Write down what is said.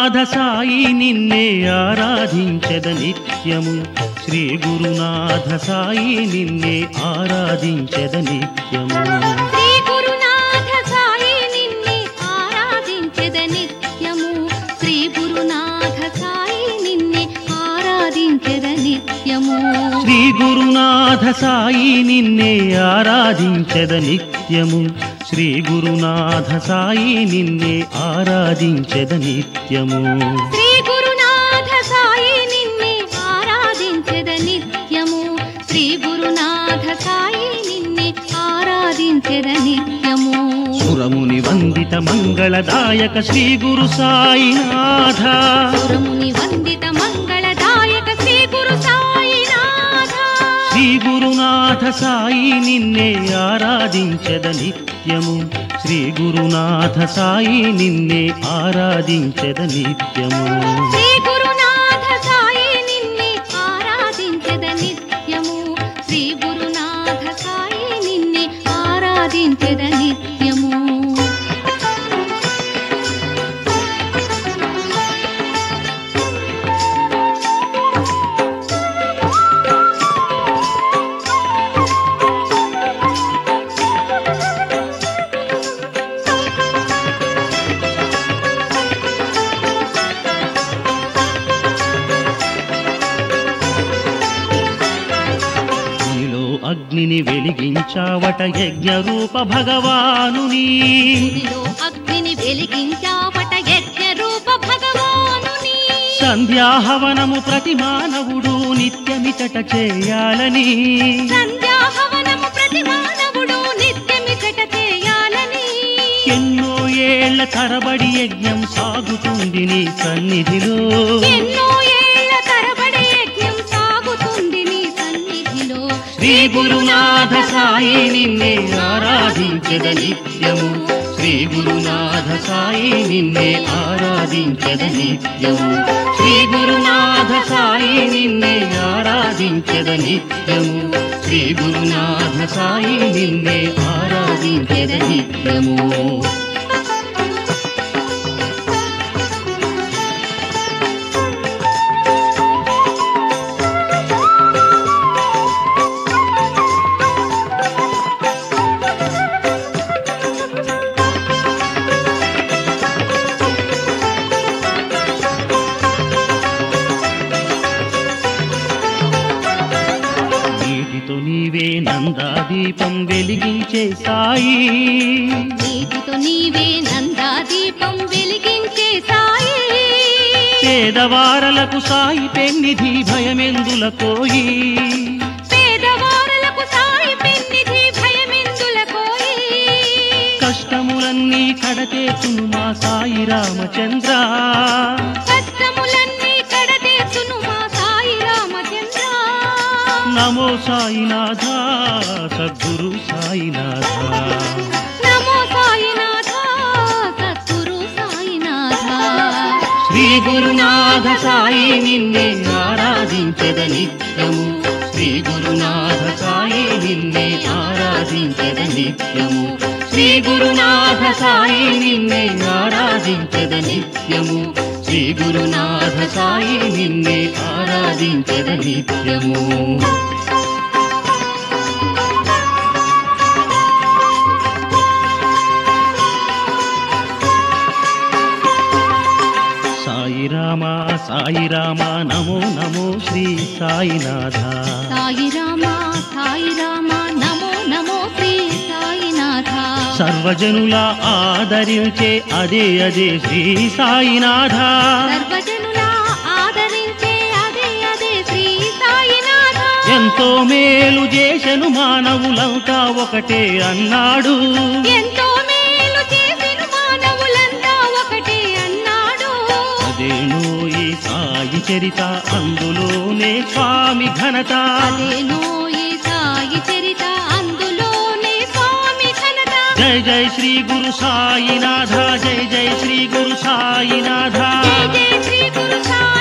గురునాథ సాయి నిన్నే ఆరాధించద నిత్యము శ్రీ గురునాథ సాయి నిన్నే ఆరాధించద నిత్యము శ్రీ గురునాథ సాయి నిన్నే ఆరాధించెద నిత్యము శ్రీ గురునాథ సాయి నిన్నే ఆరాధించెద నిత్యము శ్రీ గురునాథ సాయి నిన్నే ఆరాధించద నిత్యము శ్రీ గురునాథ సాయి నిన్నే ఆరాధించద నిత్యము శ్రీ గురునాథ సాయి నిన్నే ఆరాధించెద నిత్యము శ్రీ గురునాథ సాయి నిన్నే ఆరాధించెద నిత్యము సురముని వందిత మంగళదాయక శ్రీ గురు సాయినాథ సురముని వందిత మంగళదాయక శ్రీ గురు సాయినాథ శ్రీ గురునాథ సాయి నిన్నే ఆరాధించద నిత్యము శ్రీ గురునాథ సాయి నిన్నే ఆరాధించద నిత్యము శ్రీ గురునాథ సాయి నిన్నే ఆరాధించెద నిత్యము శ్రీ గురునాథ సాయి నిన్నే ఆరాధించెద నిత్యము నీలో అగ్నిని వెలిగించావట యజ్ఞ రూప భగవానుని ఇదిలో అగ్నిని వెలిగించావట యజ్ఞ రూప భగవానుని సంధ్యాహవనము ప్రతి మానవుడు నిత్యమిచట చేయాలని సంధ్యాహవనము ప్రతి మానవుడు నిత్యమిచట చేయాలని ఎన్నో ఏళ్ల తరబడి యజ్ఞం సాగుతుంది నీ సన్నిధిలో ఎన్నో ఏళ్ల తరబడి యజ్ఞం సాగుతుంది నీ సన్నిధిలో శ్రీ గురునాథ సాయి నిన్నే ఆరాధించద నిత్యము శ్రీ గురునాథ సాయి నిన్నే ఆరాధించద నిత్యము శ్రీ గురునాథ సాయి నిన్నే ఆరాధించద నిత్యము శ్రీ గురునాథ సాయి నిన్నే ఆరాధించద నిత్యము నీటితో నీవే నందాదీపం వెలిగించే సాయి నీటితో నీవే నందాదీపం వెలిగించే సాయి పేదవారలకు సాయి పెన్నిధి భయమెందుల కోయి పేదవారులకు సాయి పెన్నిధి భయమెందుల కోయి కష్టములన్నీ కడతేతును మా సాయి రామచంద్ర కష్టములన్నీ కడతేసును మా సాయి రామచంద్ర నమో సాయినాథ సద్గురు సాయినాథ నమో సాయినాథ సద్గురు సాయినాథ శ్రీ గురునాథ సాయి నిన్నే ఆరాధించద నిత్యము శ్రీ గురునాథ సాయి నిన్నే ఆరాధించద నిత్యము శ్రీ గురునాథ సాయి నిన్నే ఆరాధించద నిత్యము శ్రీ గురునాథ సాయి నిన్నే ఆరాధించద నిత్యము సాయి రామ సాయి రామ నమో నమో శ్రీ సాయినాథ సాయి రామ సాయి రామ నమో నమో శ్రీ సాయినాథ సర్వజనుల ఆదరించే అదే అదే శ్రీ సాయినాథ సర్వజనుల ఆదరించే అదే అదే శ్రీ సాయినాథ ఎంతో మేలు చేసెను మానవులంతా ఒకటే అన్నాడు ఎంతో మేలు చేసిన మానవులంతా ఒకటే అన్నాడు అదేనో ఈ సాయి చరిత అందులోనే స్వామి ఘనత అదేనో ఈ సాయి చరిత అందులోనే స్వామి ఘనత జై జై శ్రీ గురు సాయినాథ జై జై శ్రీ గురు సాయినాథ జై జై శ్రీ గురు సాయి